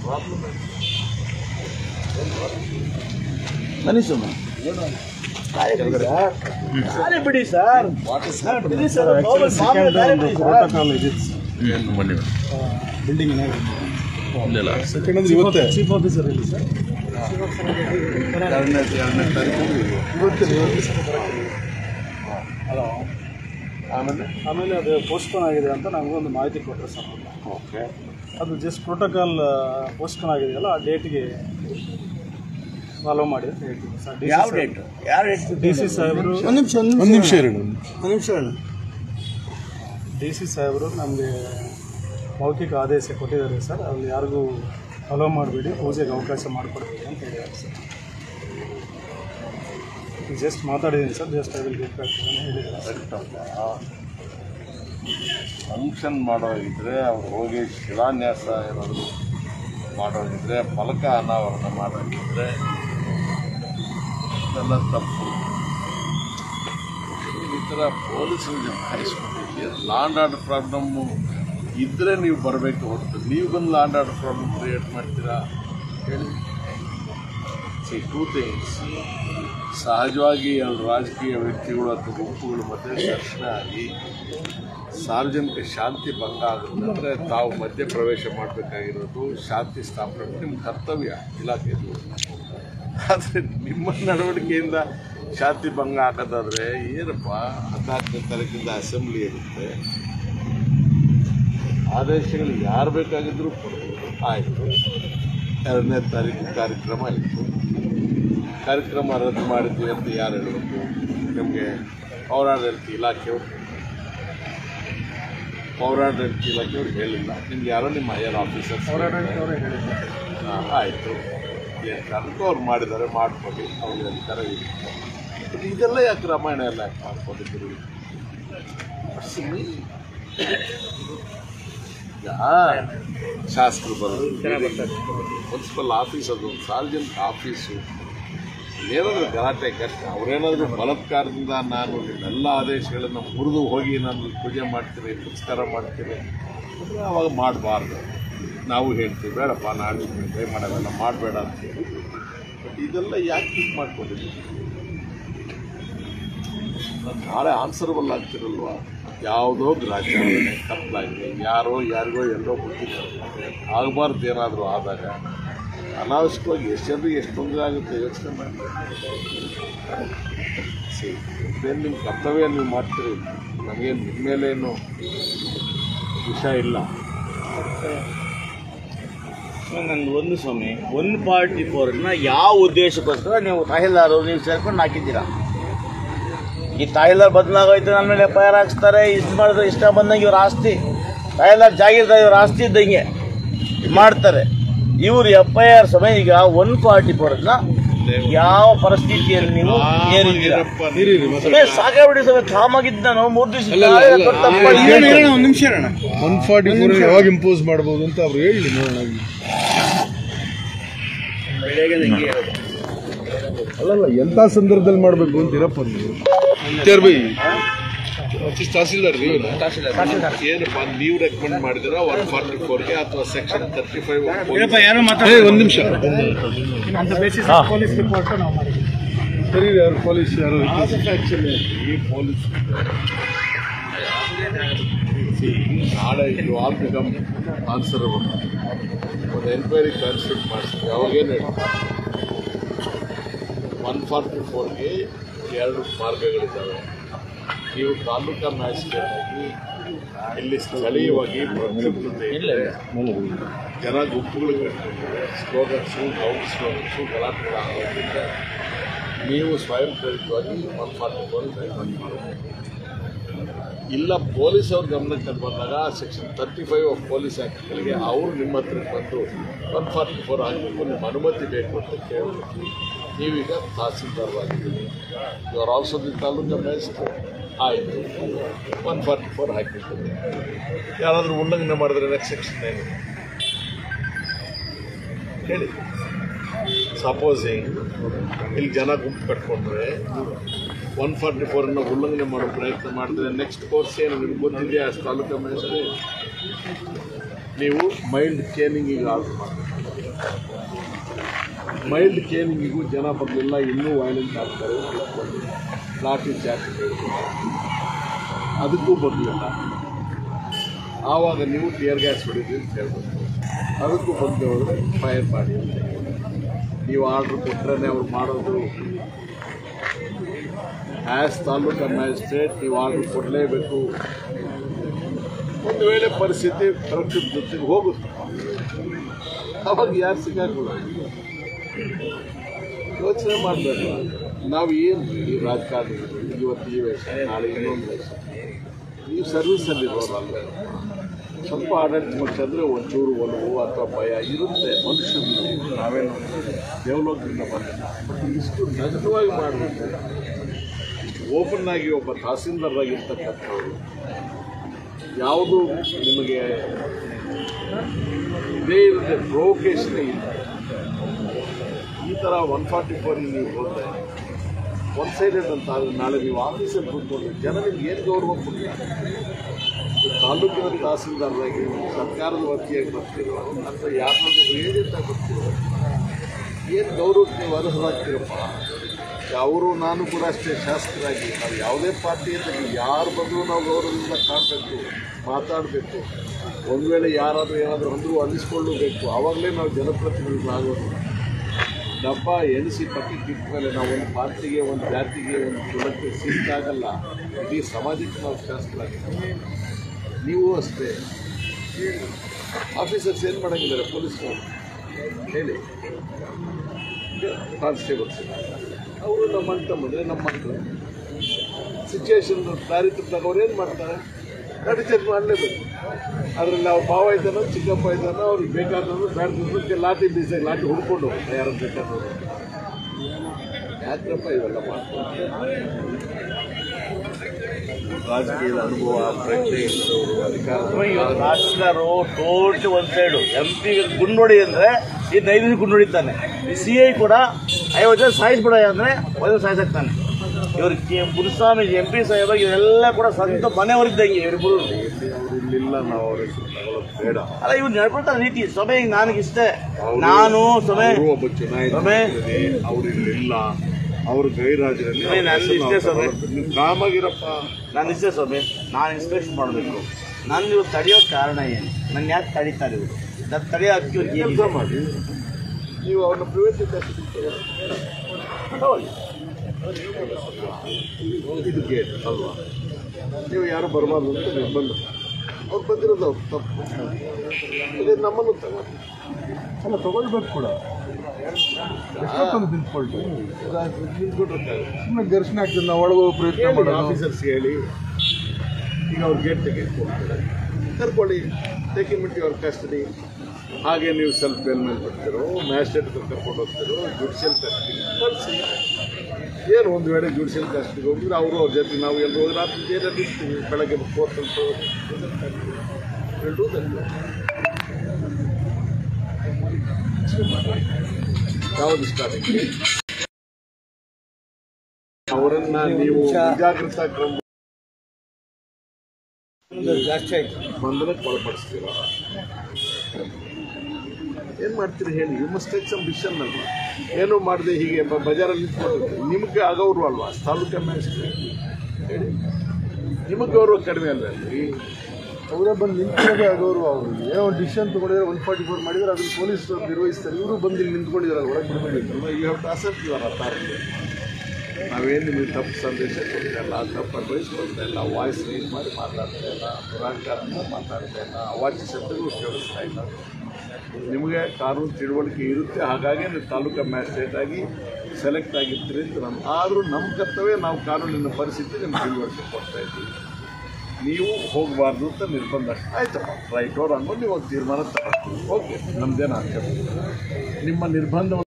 Problem ಬನ್ನಿ ಸುಮ್ಮನೆ ಗಾಳಿ ಬಿಡಿ ಸರ್ ಸರ್ ಬಿಡಿ ಸರ್ ಮಾಮೂಲು ಮಾಮೂಲು ಗಾಳಿ ಬಿಡಿ ಸರ್. ಪ್ರೋಟೋಕಾಲ್ ಇದೆ ಏನು ಬನ್ನಿ ಬಿಲ್ಡಿಂಗ್ ಇಲ್ಲ ಸೆಕೆಂಡ್ ಅಂದ್ರೆ ಇವತ್ತೇ ಚೀಫ್ ಆಫೀಸರ್ ಇಲ್ಲಿ ಸರ್ ಎರಡನೇ ಎರಡನೇ ತಾರೀಕು ಹಲೋ ಆಮೇಲೆ ಆಮೇಲೆ ಅದು ಪೋಸ್ಟ್ಪೋನ್ ಆಗಿದೆ ಅಂತ ನಮಗೊಂದು ಮಾಹಿತಿ ಕೊಟ್ಟರು ಸರ್ ಅವ್ರು. ಓಕೆ ಅದು ಜಸ್ಟ್ ಪ್ರೋಟೋಕಾಲ್ ಪೋಸ್ಟ್ಪೋನ್ ಆಗಿದೆಯಲ್ಲ ಆ ಡೇಟ್ಗೆ ಫಾಲೋ ಮಾಡಿ ಅಂತ ಹೇಳ್ತೀನಿ ಸರ್ ಯಾವ ಡೇಟು ಯಾವ ಡೇಟ್ ಡಿ ಸಿ ಸಾಹೇಬರು ಒಂದು ನಿಮಿಷ ಒಂದು ನಿಮಿಷ ಎರಡು ಒಂದು ನಿಮಿಷ ಡಿ ಸಿ ಸಾಹೇಬರು ನಮಗೆ ಮೌಖಿಕ ಆದೇಶ ಕೊಟ್ಟಿದ್ದಾರೆ ಸರ್ ಅಲ್ಲಿ ಯಾರಿಗೂ ಫಾಲೋ ಮಾಡಬೇಡಿ ಪೂಜೆಗೆ ಅವಕಾಶ ಮಾಡಿಕೊಡ್ತೀವಿ ಅಂತ ಹೇಳಿದ್ದಾರೆ ಸರ್ ಜಸ್ಟ್ ಮಾತಾಡಿದ್ದೀನಿ sir just I will get back ಹೇಳಿದ್ದಾರೆ ಸರ್ ಫಂಕ್ಷನ್ ಮಾಡೋಗಿದ್ರೆ ಅವ್ರು ಹೋಗಿ ಶಿಲಾನ್ಯಾಸ ಏನಾದರೂ ಮಾಡೋಗಿದ್ರೆ ಫಲಕ ಅನಾವರಣ ಮಾಡೋಗಿದ್ರೆ ಇದೆಲ್ಲ ತಪ್ಪು ಈ ಥರ ಪೊಲೀಸರು ಜಮಾಯಿಸ್ಕೊಂಡಿದ್ದೀವಿ ಲಾಂಡ್ ಆರ್ಡರ್ ಪ್ರಾಬ್ಲಮ್ಮು ಇದ್ದರೆ ನೀವು ಬರಬೇಕು ಹೊರತು ನೀವು ಬಂದು ಲಾಂಡ್ ಆರ್ಡರ್ ಪ್ರಾಬ್ಲಮ್ ಕ್ರಿಯೇಟ್ ಮಾಡ್ತೀರಾ ಹೇಳಿ ಸಿ ಟೂ ಥಿಂಗ್ಸ್ ಸಹಜವಾಗಿ ಎರಡು ರಾಜಕೀಯ ವ್ಯಕ್ತಿಗಳು ಅಥವಾ ಗುಂಪುಗಳ ಮಧ್ಯೆ ಘರ್ಷಣೆ ಆಗಿ ಸಾರ್ವಜನಿಕ ಶಾಂತಿ ಭಂಗ ಆಗುತ್ತೆ ಅಂದರೆ ತಾವು ಮಧ್ಯ ಪ್ರವೇಶ ಮಾಡಬೇಕಾಗಿರೋದು ಶಾಂತಿ ಸ್ಥಾಪನೆ ನಿಮ್ಮ ಕರ್ತವ್ಯ ಇಲಾಖೆದು ಆದರೆ ನಿಮ್ಮ ನಡವಳಿಕೆಯಿಂದ ಶಾಂತಿ ಭಂಗ ಹಾಕೋದಾದ್ರೆ ಏನಪ್ಪ ಹದಿನಾಲ್ಕನೇ ತಾರೀಕಿಂದ ಅಸೆಂಬ್ಲಿ ಇರುತ್ತೆ ಆದೇಶಗಳು ಯಾರು ಬೇಕಾಗಿದ್ದರೂ ಕೊಡ್ಬೋದು ಆಯಿತು ಎರಡನೇ ತಾರೀಕು ಕಾರ್ಯಕ್ರಮ ಇತ್ತು ಕಾರ್ಯಕ್ರಮ ರದ್ದು ಮಾಡಿದ್ವಿ ಅಂತ ಯಾರು ಹೇಳಬೇಕು ನಿಮಗೆ ಪೌರಾಡಳಿತ ಇಲಾಖೆಯವರು ಪೌರಾಡಳಿತ ಇಲಾಖೆಯವ್ರು ಹೇಳಿಲ್ಲ ನಿಮ್ಗೆ ಯಾರೋ ನಿಮ್ಮ ಹೈಯರ್ ಆಫೀಸರ್ಸ್ ಹೋರಾಟದವರೇ ಹೇಳಿದ್ದಾರೆ ಆಯಿತು ಏನು ಕಾರಣಕ್ಕೂ ಅವ್ರು ಮಾಡಿದ್ದಾರೆ ಮಾಡ್ಕೊಳ್ಳಿ ಅವ್ರಿಗೆ ಅಧಿಕಾರ ಇದೆ ಬಟ್ ಇದೆಲ್ಲ ಯಾಕೆ ರಾಮಾಯಣ ಎಲ್ಲ ಯಾಕೆ ಮಾಡ್ಕೊಂಡಿದ್ದೀರಿ ಸುಮ್ಮನೆ ಈಗ ಶಾಸಕರು ಬರೋದು ಮುನ್ಸಿಪಲ್ ಆಫೀಸ್ ಅದು ಸಾರ್ವಜನಿಕ ಆಫೀಸು ಏನಾದರೂ ಗಲಾಟೆ ಕಷ್ಟ ಅವರೇನಾದರೂ ಬಲಾತ್ಕಾರದಿಂದ ನಾನು ನಿಮ್ಮೆಲ್ಲ ಆದೇಶಗಳನ್ನು ಮುರಿದು ಹೋಗಿ ನಾನು ಪೂಜೆ ಮಾಡ್ತೀನಿ ಪುರಸ್ಕಾರ ಮಾಡ್ತೀನಿ ಅಂದರೆ ಅವಾಗ ಮಾಡಬಾರ್ದು ನಾವು ಹೇಳ್ತೀವಿ ಬೇಡಪ್ಪ ನಾಳೆ ದಯಮಾಡಿ ಅವೆಲ್ಲ ಮಾಡಬೇಡ ಅಂತ ಹೇಳಿ ಬಟ್ ಇದೆಲ್ಲ ಯಾಕೆ ಹೀಗೆ ಮಾಡ್ಕೊಂಡಿದ್ದೀವಿ ನಾನು ನಾಳೆ ಆನ್ಸರಬಲ್ ಆಗ್ತಿರಲ್ವಾ ಯಾವುದೋ ಗ್ರಾಚಾರಣೆ ಕತ್ಲಾಗಿದೆ ಯಾರೋ ಯಾರಿಗೋ ಎಲ್ಲೋ ಗೊತ್ತಿದ್ದಾರೆ ಆಗಬಾರ್ದು ಏನಾದರೂ ಆದಾಗ ಅನಾವಶ್ಯಕವಾಗಿ ಎಷ್ಟು ಜನರಿಗೆ ಎಷ್ಟು ತೊಂದರೆ ಆಗುತ್ತೆ ಯೋಚನೆ ಮಾಡಿ ಸಿ ಇದೇನು ನಿಮ್ಮ ಕರ್ತವ್ಯ ನೀವು ಮಾಡ್ತೀರಿ ನಮಗೇನು ನಿಮ್ಮ ಮೇಲೇನು ವಿಷಯ ಇಲ್ಲ ನಂದು ಒಂದು ಸ್ವಾಮಿ ಒನ್ ಫಾರ್ಟಿ ಫೋರ್ನ ಯಾವ ಉದ್ದೇಶಕ್ಕೋಸ್ಕರ ನೀವು ತಹಸೀಲ್ದಾರ್ ನೀವು ಸೇರ್ಕೊಂಡು ಹಾಕಿದ್ದೀರಾ ಈ ತಹಸೀಲ್ದಾರ್ ಬದಲಾಗೋಯ್ತು ನನ್ನ ಮೇಲೆ ಎಫ್ ಐ ಆರ್ ಹಾಕ್ಸ್ತಾರೆ ಇಷ್ಟು ಮಾಡಿದ್ರೆ ಇಷ್ಟ ಬಂದಂಗೆ ಇವ್ರ ಆಸ್ತಿ ತಹಸೀಲ್ದಾರ್ ಜಾಗೀರ್ದಾರ್ ಇವ್ರ ಆಸ್ತಿ ಇದ್ದಂಗೆ ಇದ್ ಮಾಡ್ತಾರೆ ಇವ್ರು ಎಫ್ ಐ ಆರ್ ಸಮಯ ಈಗ ಒನ್ ಫಾರ್ಟಿ ಫೋರ್ನ ಯಾವ ಪರಿಸ್ಥಿತಿಯಲ್ಲಿ ನೀವು ಏರಿದ್ದೀರಾ ಸಮಯ ಸಾಕಾಗ್ಬಿಡಿ ಸಮಯ ಕಾಮಾಗಿದ್ದು ನಾನು ಮೂರು ದಿವಸ ಒಂದು ನಿಮಿಷ ಅಣ್ಣ ಒನ್ ಫಾರ್ಟಿ ಫೋರ್ ಯಾವಾಗ ಇಂಪೋಸ್ ಮಾಡ್ಬೋದು ಅಂತ ಅವ್ರು ಹೇಳಿ ನೋಡೋಣ ಅಲ್ಲಲ್ಲ ಎಂಥ ಸಂದರ್ಭದಲ್ಲಿ ಮಾಡಬೇಕು ಅಂತೀರಪ್ಪ ನೀವು ತೇರ್ ಬೈ ತಹಸೀಲ್ದಾರ್ ನೀವು ಏನಪ್ಪ ನೀವು ರೆಕಮೆಂಡ್ ಮಾಡಿದಿರಾ ಒನ್ ಫಾರ್ಟಿ ಫೋರ್ಗೆ ಅಥವಾ ಸೆಕ್ಷನ್ ತರ್ಟಿ ಫೈವ್ ಒಂದು ನಿಮಿಷ ಅಂತ ಬೇಸಿಸ್ ಪೊಲೀಸ್ ರಿಪೋರ್ಟ್ ನಾವು ಮಾಡಿದ್ದೀವಿ ಸರಿ ಯಾರು ಪೊಲೀಸ್ ಯಾರು ಈ ಪೊಲೀಸ್ ನಾಳೆ ಇದು ಆಲ್ ಬಿಕಮ್ ಆನ್ಸರಬಲ್ ಒಂದು ಎನ್ಕ್ವೈರಿ ಕಾನ್ಸ್ಟಿಟ್ಯೂಟ್ ಮಾಡಿಸ್ತೀವಿ ಅವಾಗೇನು ಹೇಳಿ ಒನ್ ಫಾರ್ಟಿ ಫೋರ್ಗೆ ಎರಡು ಮಾರ್ಗಗಳಿದ್ದಾವೆ ನೀವು ತಾಲೂಕಾ ಮ್ಯಾಜಿಸ್ಟ್ರೇಟ್ ಆಗಿ ಇಲ್ಲಿ ಸ್ಥಳೀಯವಾಗಿ ಪ್ರಕ್ಷುಬ್ಧತೆ ಇದ್ರೆ ಜನ ಗುಂಪುಗಳು ಕಟ್ಟಿಕೊಂಡಿವೆ ಸ್ಲೋಗನ್ಸು ಔಟ್ ಸ್ಲೋಗನ್ಸು ಗಲಾಟೆಗಳಾಗೋದ್ರಿಂದ ನೀವು ಸ್ವಯಂ ಪ್ರೇರಿತವಾಗಿ ಒನ್ ಫಾರ್ಟಿ ಫೋರ್ ಮಾಡಬೇಕು ಇಲ್ಲ ಪೊಲೀಸ್ ಅವ್ರ ಗಮನಕ್ಕೆ ತಂದು ಬಂದಾಗ section thirty five of police ಆ್ಯಕ್ಟ್ಗಳಿಗೆ ಅವರು ನಿಮ್ಮ ಹತ್ರಕ್ಕೆ ಬಂದು ಒನ್ ಫಾರ್ಟಿ ಫೋರ್ ಆಗಬೇಕು ನಿಮ್ಮ ಅನುಮತಿ ಬೇಕು ಅಂತ ಕೇಳಬೇಕು ನೀವೀಗ ತಹಸೀಲ್ದಾರವಾಗಿದ್ದೀರಿ ಇವರು ಆಲ್ಸೋ ದಿ ತಾಲೂಕು ಮ್ಯಾಜಿಸ್ಟ್ರೇಟ್ ಆಯಿತು ಒನ್ ಫಾರ್ಟಿ ಫೋರ್ ಹಾಕಿರ್ತೀವಿ ಯಾರಾದರೂ ಉಲ್ಲಂಘನೆ ಮಾಡಿದ್ರೆ ನೆಕ್ಸ್ಟ್ ಸೆಕ್ಷನ್ ಏನು ಹೇಳಿ ಸಪೋಸಿಂಗ್ ಇಲ್ಲಿ ಜನ ಗುಂಪು ಕಟ್ಕೊಂಡ್ರೆ ಒನ್ ಫಾರ್ಟಿ ಫೋರನ್ನು ಉಲ್ಲಂಘನೆ ಮಾಡೋ ಪ್ರಯತ್ನ ಮಾಡಿದ್ರೆ ನೆಕ್ಸ್ಟ್ ಕೋರ್ಸ್ ಏನು ನಿಮ್ಗೆ ಗೊತ್ತಿದೆಯಾ ತಾಲೂಕು ಮ್ಯಾಜಿಸ್ಟ್ರೇಟ್ ನೀವು ಮೈಲ್ಡ್ ಚೇನಿಂಗ್ ಈಗ ಆರ್ಡರ್ ಮಾಡಬೇಕು ಮೈಲ್ಡ್ ಕೇನಿಂಗಿಗೂ ಜನ ಬರಲಿಲ್ಲ ಇನ್ನೂ ವೈಲೆಂಟ್ ಆಗ್ತಾರೆ ಲಾಠಿ ಚಾರ್ಜ್ ಅದಕ್ಕೂ ಬರಲಿಲ್ಲ ಆವಾಗ ನೀವು ಟಿಯರ್ ಗ್ಯಾಸ್ ಹೊಡಿದ್ರಿ ಅಂತ ಹೇಳ್ಬೇಕು ಅದಕ್ಕೂ ಬಂದು ಹೋದರೆ ಫೈರ್ ಮಾಡಿ ಅಂತ ಹೇಳಿ. ನೀವು ಆರ್ಡ್ರ್ ಕೊಟ್ಟರೆ ಅವ್ರು ಮಾಡೋದು ಆ್ಯಸ್ ತಾಲೂಕು ಮ್ಯಾಜಿಸ್ಟ್ರೇಟ್ ನೀವು ಆರ್ಡ್ರ್ ಕೊಡಲೇಬೇಕು ಒಂದು ವೇಳೆ ಪರಿಸ್ಥಿತಿ ಪ್ರಕೃತಿ ಜೊತೆಗೆ ಹೋಗುತ್ತೆ ಅವಾಗ ಯಾರು ಸಿಕ್ಕಾಕೊಳ್ಳ ಯೋಚನೆ ಮಾಡಬೇಕು ನಾವು ಏನು ಈ ರಾಜಕಾರಣಿ ಇವತ್ತು ಈ ವೇಷ ನಾಳೆ ಇನ್ನೊಂದು ವೇಷ ನೀವು ಸರ್ವಿಸಲ್ಲಿರೋರಲ್ಲ ಸ್ವಲ್ಪ ಆಡಳಿತ ಪಕ್ಷ ಅಂದರೆ ಒಂಚೂರು ಒಲವು ಅಥವಾ ಭಯ ಇರುತ್ತೆ ಮನುಷ್ಯರು ನಾವೇನು ದೇವಲೋಕದಿಂದ ಬಂದಿಲ್ಲ ಬಟ್ ಇಷ್ಟು ನಗ್ನವಾಗಿ ಮಾಡಬೇಕು ಓಪನ್ ಆಗಿ ಒಬ್ಬ ತಹಸೀಲ್ದಾರ್ ಆಗಿರ್ತಕ್ಕಂಥವ್ರು ಯಾವುದು ನಿಮಗೆ ಇದೇ ಇರುತ್ತೆ ಪ್ರೊವೊಕೇಶನ್ ಇಲ್ಲ ಈ ಥರ ಒನ್ ಫಾರ್ಟಿ ಫೋರಿಗೆ ನೀವು ಹೋದರೆ ಒನ್ ಸೈಡೆಡ್ ಅಂತ ಆದರೆ ನಾಳೆ ನೀವು ಆಫೀಸಲ್ಲಿ ಕೂತ್ಕೊಂಡು ಜನ ನಿಮ್ಗೆ ಏನು ಗೌರವ ಕೊಡ್ತಾರೆ ಈ ತಾಲೂಕಿನ ತಹಸೀಲ್ದಾರರಾಗಿ ಸರ್ಕಾರದ ವತಿಯಾಗಿ ಬರ್ತಿರೋ ಅಥವಾ ಯಾರನ್ನಾದ್ರೂ ಏಜೆಂಟ್ ಆಗಿ ಬರ್ತಿರೋ ಏನು ಗೌರವಕ್ಕೆ ನೀವು ಅರ್ಹರಾಗ್ತೀರಪ್ಪ ಅವರು ನಾನು ಕೂಡ ಅಷ್ಟೇ ಶಾಸಕರಾಗಿ ನಾವು ಯಾವುದೇ ಪಾರ್ಟಿಯಿಂದ ನೀವು ಯಾರು ಬಂದರೂ ನಾವು ಗೌರವದಿಂದ ಕಾಣಬೇಕು ಮಾತಾಡಬೇಕು ಒಂದು ವೇಳೆ ಯಾರಾದರೂ ಏನಾದರೂ ಅಂದರೂ ಅನಿಸ್ಕೊಳ್ಳಬೇಕು ಆವಾಗಲೇ ನಾವು ಜನಪ್ರತಿನಿಧಿಗಳಾಗೋದು ಡಬ್ಬ ಎಣಿಸಿ ಪಕ್ಕಕ್ಕೆ ಇಟ್ಟ ಮೇಲೆ ನಾವು ಒಂದು ಪಾರ್ಟಿಗೆ ಒಂದು ಜಾತಿಗೆ ಒಂದು ಕುಲಕ್ಕೆ ಸಿಕ್ಕಾಗಲ್ಲ ಇಡೀ ಸಮಾಜಕ್ಕೆ ನಾವು ಶಾಸಕರಾಗಿದ್ದೀವಿ ನೀವು ಅಷ್ಟೇ ಆಫೀಸರ್ಸ್ ಏನು ಮಾಡಂಗಿದ್ದಾರೆ ಪೊಲೀಸ್ನವರು ಹೇಳಿ ಕಾನ್ಸ್ಟೇಬಲ್ಸ್ ಅವರು ನಮ್ಮ ಅಣ್ಣ ತಮ್ಮಂದ್ರೆ ನಮ್ಮ ಮಕ್ಕಳು ಸಿಚುವೇಶನ್ ದಾರಿ ತಪ್ಪಿದಾಗ ಅವ್ರು ಏನು ಮಾಡ್ತಾರೆ ಗಾಡಿ ಚೆಕ್ ಮಾಡಲೇಬೇಕು ಅದರಲ್ಲಿ ಅವ್ರ ಭಾವ ಇದ್ದಾನೋ ಚಿಕ್ಕಪ್ಪ ಇದ್ದಾನೋ ಅವ್ರಿಗೆ ಬೇಕಾದವರು ಬೇಡದಕ್ಕೆ ಲಾಠಿ ಬೀಸಾಗಿ ಲಾಠಿ ಹುಡ್ಕೊಂಡು ಹೋಗ್ತಾರೆ ಯಾರು ಬೇಕಾದವರು ಯಾಕಪ್ಪ ಇವೆಲ್ಲ ಮಾಡ್ತಾರೆ ರಾಜಕೀಯದ ಅನುಭವ ಪ್ರಜ್ಞೆ ಇದ್ದವರು ಅಧಿಕಾರ ತಹಸೀಲ್ದಾರು ಟೋಟಲಿ ಒಂದು ಸೈಡು ಎಂ ಪಿ ಗುಂಡೋಡಿ ಅಂದರೆ ಇದು ಐದು ಗುಂಡೊಡಿತಾನೆ ಈ ಸಿ ಐ ಕೂಡ ಐವತ್ತು ಜನ ಸಾಯಿಸ್ಬಿಡ ಅಂದರೆ ಒಂದು ಸಾಯಿಸಾಕ್ತಾನೆ ಇವ್ರು ಕೆ ಗುರುಸ್ವಾಮಿ ಎಂ ಪಿ ಸಾಹೇಬ ಇವರೆಲ್ಲ ಕೂಡ ಸ್ವಂತ ಮನೆಯವರಿದ್ದಂಗೆ ಇವರಿಬ್ಬರು ಅವ್ರು ಇಲ್ಲಿಲ್ಲ ನಾವು ಅವ್ರ ಹೆಸರು ತಗೊಳ್ಳೋದು ಬೇಡ ಅಲ್ಲ ಇವ್ರು ನಡ್ಕೊಳ್ತಾರೆ ನೀತಿ ಸೊಮೆ ಈಗ ನನಗಿಷ್ಟೇ ನಾನು ಸೊಮೆ ಅವರು ಒಬ್ಬ ಚುನಾಯಿತ ಸೊಮೆ ಅವ್ರು ಇಲ್ಲಿಲ್ಲ ಅವರು ಗೈರಾಜರಲ್ಲಿ ಸೊಮೆ, ನಂದು ಇಷ್ಟೇ ಸೊಮೆ. ನೀವು ಕಾಮಾಗಿರಪ್ಪ ನಾನು ಇಷ್ಟೇ ಸ್ವಾಮಿ ನಾನು ಇನ್ಸ್ಪೆಕ್ಷನ್ ಮಾಡಬೇಕು ನಾನು ಇವ್ರು ತಡೆಯೋ ಕಾರಣ ಏನು ನನ್ನ ಯಾಕೆ ತಡೀತಾರೆ ಇವರು ನಾನು ತಡೆಯೋ ಹಕ್ಕಿ ಇವ್ರಿಗೆ ಕೆಲಸ ಏನಿದೆ? ಮಾಡಿ ನೀವು ಅವ್ರನ್ನ ಪ್ರಿವೆಂಟಿವ್ ತಗೊಳ್ಳಿ ಇದು ಗೇಟ್ ಅಲ್ವಾ ನೀವು ಯಾರು ಬರಬಾರ್ದು ಅಂತ ನಿರ್ಬಂಧ ಅವ್ರು ಬಂದಿರೋದು ಅವ್ರು ತಪ್ಪು ಅದೇ ನಮ್ಮನ್ನು ತಗೊಳ್ಳಿ ಅಲ್ಲ ತಗೊಳ್ಬೇಕು ಕೂಡ ಎಷ್ಟೊತ್ತೊಂದು ನಿಂತ್ಕೊಳ್ತು ನಿಂತ್ಕೊಟ್ರೆ ಸುಮ್ಮನೆ ಘರ್ಷಣೆ ಆಗ್ತದೆ ನಾವು ಒಳಗೆ ಹೋಗೋ ಪ್ರಯತ್ನ ಮಾಡೋದು ಆಫೀಸರ್ಸ್ಗೆ ಹೇಳಿ ಈಗ ಅವ್ರು ಗೇಟ್ ತೆಗೆದುಕೊಳ್ತಾರೆ ಕರ್ಕೊಳ್ಳಿ ಟೇಕಿಂಗ್ ಅವ್ರ ಕಸ್ಟಡಿ ಹಾಗೆ ನೀವು ಸೆಲ್ಫ್ ಬೇಲ್ ಮೇಲೆ ಬರ್ತಿರೋ ಮ್ಯಾಜಿಸ್ಟ್ರೇಟ್ ಕರ್ಕೊಂಡು ಹೋಗ್ತಿರೋ ಜುಡಿಷಿಯಲ್ ಕಸ್ಟಡಿ ಕಳಿಸಿ ಏನು ಒಂದು ವೇಳೆ ಜುಡಿಷಿಯಲ್ ಕಸ್ಟಡಿಗೆ ಹೋಗಿದ್ರೆ ಅವರು ಅವ್ರ ಜೊತೆ ನಾವು ಎಲ್ಲರೂ ಹೋಗಿ ರಾತ್ರಿ ಜೈಲಲ್ಲಿ ಇರ್ತೀವಿ ಬೆಳಗ್ಗೆ ಫೋರ್ತ್ ಯಾವುದು ಸ್ಟಾರ್ಟಿಂಗ್ ಅವರನ್ನ ನೀವು ಮುಂಜಾಗ್ರತಾ ಕ್ರಮ ಜಾಸ್ತಿ ಆಯ್ತು ಬಂಧನಕ್ಕೆ ಒಳಪಡಿಸ್ತೀರ ಏನು ಮಾಡ್ತೀರಿ ಹೇಳಿ you must take some decision ಅಲ್ವಾ ಏನು ಮಾಡದೆ ಹೀಗೆ ಬ- ಬಜಾರಲ್ಲಿ ನಿಂತ್ಕೊಂಡಿರ್ತೀವಿ ನಿಮಗೆ ಆಗೌರವ ಅಲ್ವಾ ತಾಲೂಕು ಮ್ಯಾಜಿಸ್ಟ್ರೇಟ್ ಹೇಳಿ ನಿಮಗೆ ಗೌರವ ಕಡಿಮೆ ಅಲ್ವೇ ಅವರೇ ಬಂದು ನಿಂತ್ಕೊಳ್ಳೋದೇ ಆಗೋರು ಅವ್ರಿಗೆ ಏನೋ ಒಂದು ಡಿಸಿಷನ್ ತಗೊಂಡಿದ್ರೆ ಒನ್ ಫಾರ್ಟಿ ಫೋರ್ ಮಾಡಿದ್ರೆ ಅದನ್ನ ಪೊಲೀಸ್ ನಿರ್ವಹಿಸ್ತಾರೆ ಇವರು ಬಂದು ಇಲ್ಲಿ ನಿಂತ್ಕೊಂಡಿದ್ದಾರೆ ಒಳಗೆ ಬಿಡಬೇಕಿತ್ತು you have to accept your authority ನಾವೇನು ನಿಮಗೆ ತಪ್ಪು ಸಂದೇಶ ಕೊಡ್ತಾ ಇಲ್ಲ ತಪ್ಪು ಅಡ್ವೈಸ್ ಕೊಡ್ತಾ ಇಲ್ಲ ವಾಯ್ಸ್ ರೈಸ್ ಮಾಡಿ ಮಾತಾಡ್ತಾ ಇಲ್ಲ ದುರಾಂಕಾರದಿಂದ ಮಾತಾಡ್ತಾ ಇಲ್ಲ ಅವಾಚ್ಯ ಶಬ್ದಗಳು ಉಪಯೋಗಿಸ್ತಾ ಇಲ್ಲ ನಿಮಗೆ ಕಾನೂನು ತಿಳುವಳಿಕೆ ಇರುತ್ತೆ ಹಾಗಾಗಿ ನೀವು ತಾಲೂಕು ಮ್ಯಾಜಿಸ್ಟ್ರೇಟ್ ಆಗಿ ಸೆಲೆಕ್ಟ್ ಆಗಿರ್ತೀರಿ ಅಂತ ನಮ್ಮ ಆದರೂ ನಮ್ಮ ಕರ್ತವ್ಯ ನಾವು ಕಾನೂನಿನ ಪರಿಸ್ಥಿತಿ ನಿಮ್ಗೆ ತಿಳುವಳಿಕೆ ಕೊಡ್ತಾ ಇದ್ದೀವಿ ನೀವು ಹೋಗಬಾರ್ದು ಅಂತ ನಿರ್ಬಂಧ ಆಯ್ತಪ್ಪ ರೈಟ್ ಅವ್ರು ಅಂದ್ಕೊಂಡು ನೀವು ಒಂದು ತೀರ್ಮಾನ ತಗೊಳ್ತೀವಿ ಓಕೆ ನಮ್ಮದೇನು ಆಕ್ಷೇಪ ಇಲ್ಲ. ನಿಮ್ಮ ನಿರ್ಬಂಧ